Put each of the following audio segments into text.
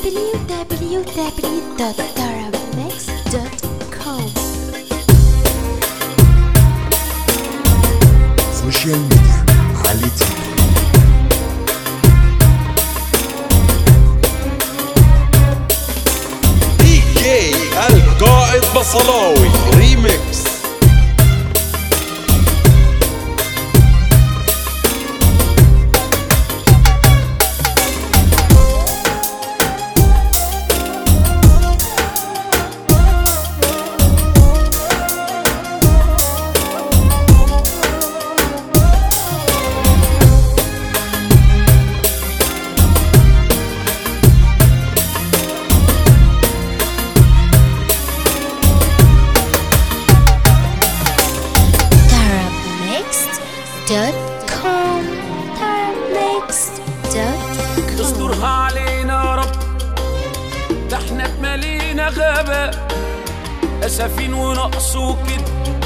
www.tarabmix.com سوشيال ميديا علي تيكو دي جي القائد بصلاوي ريميكس tarabmix.com tarabmix.com استرها علينا يا رب ده احنا اتملينا غابة أسفين ونقص وكده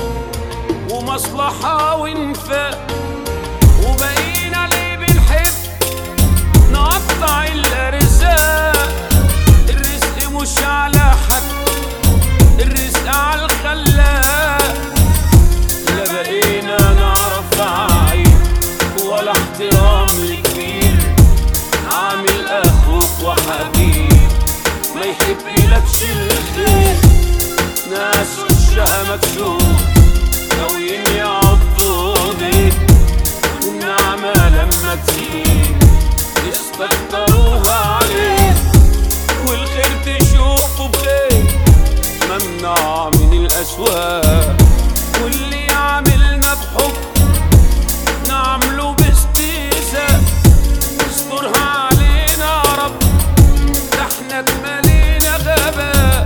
ومصلحة وانفاق وبقينا ليه بنحب نقطع الأرزاق الرزق مش على حد الرزق على الخلاق لا بقينا نعرف عيب ولا احترام لكبير عامل اخوك وحبيب ما يحبلكش الخير ناس وشها مكسور ناويين يعضوا بيك والنعمة لما تزيد يستكتروها عليك والخير تشوفه بخير ممنوع من الأسواق واللي يعملنا بحب نعمله باستهزاء استرها علينا يا رب ده احنا اتملينا غباء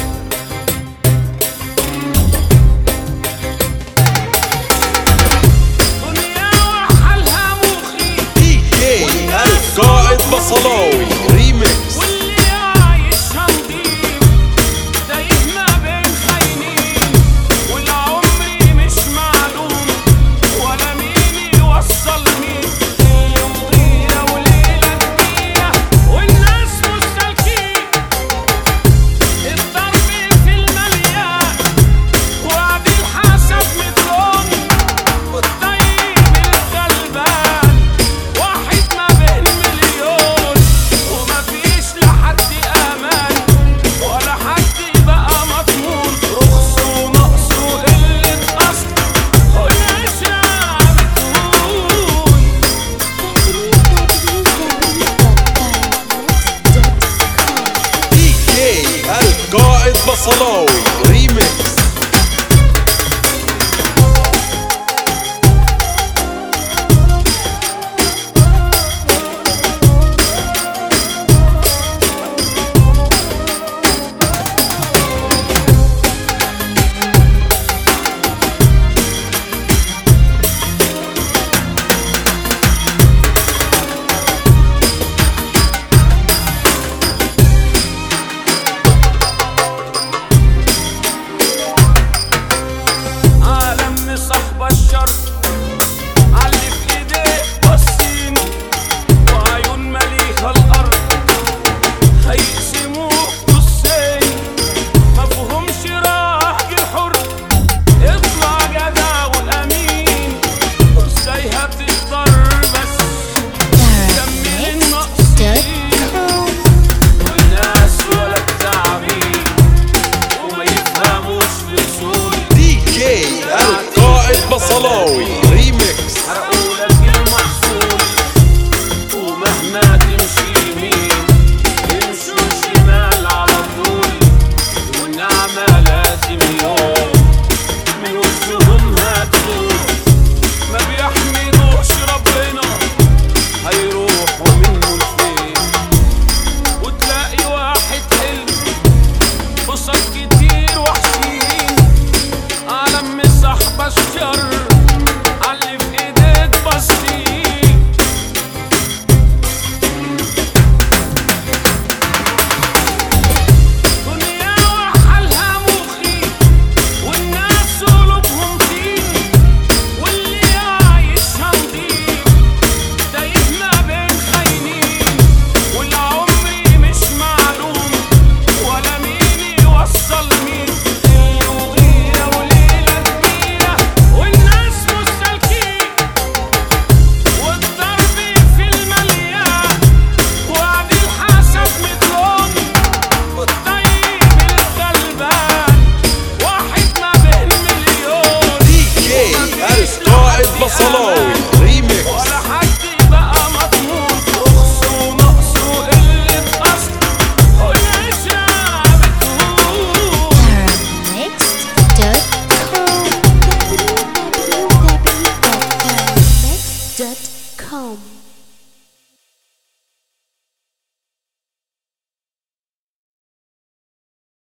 دنيا وحالها مخيف دي جي القائد بصلاوي ريميكس واللي عايش نضيف تايه ما بين خاينين والعمر مش معلوم ولا مين يوصل مين يوم غيرة وليلة جديدة والناس مستلكين الضرب في المليان وعد الحسب مترون والطيب من الغلبان واحد ما بين مليون وما فيش لحد امان ولا حد بقى مضمون رخص ونقص وقلة اصل والعشرة بتهون www.tarabmix.com دي جي القائد بصلاوي ريميكس بصلاوي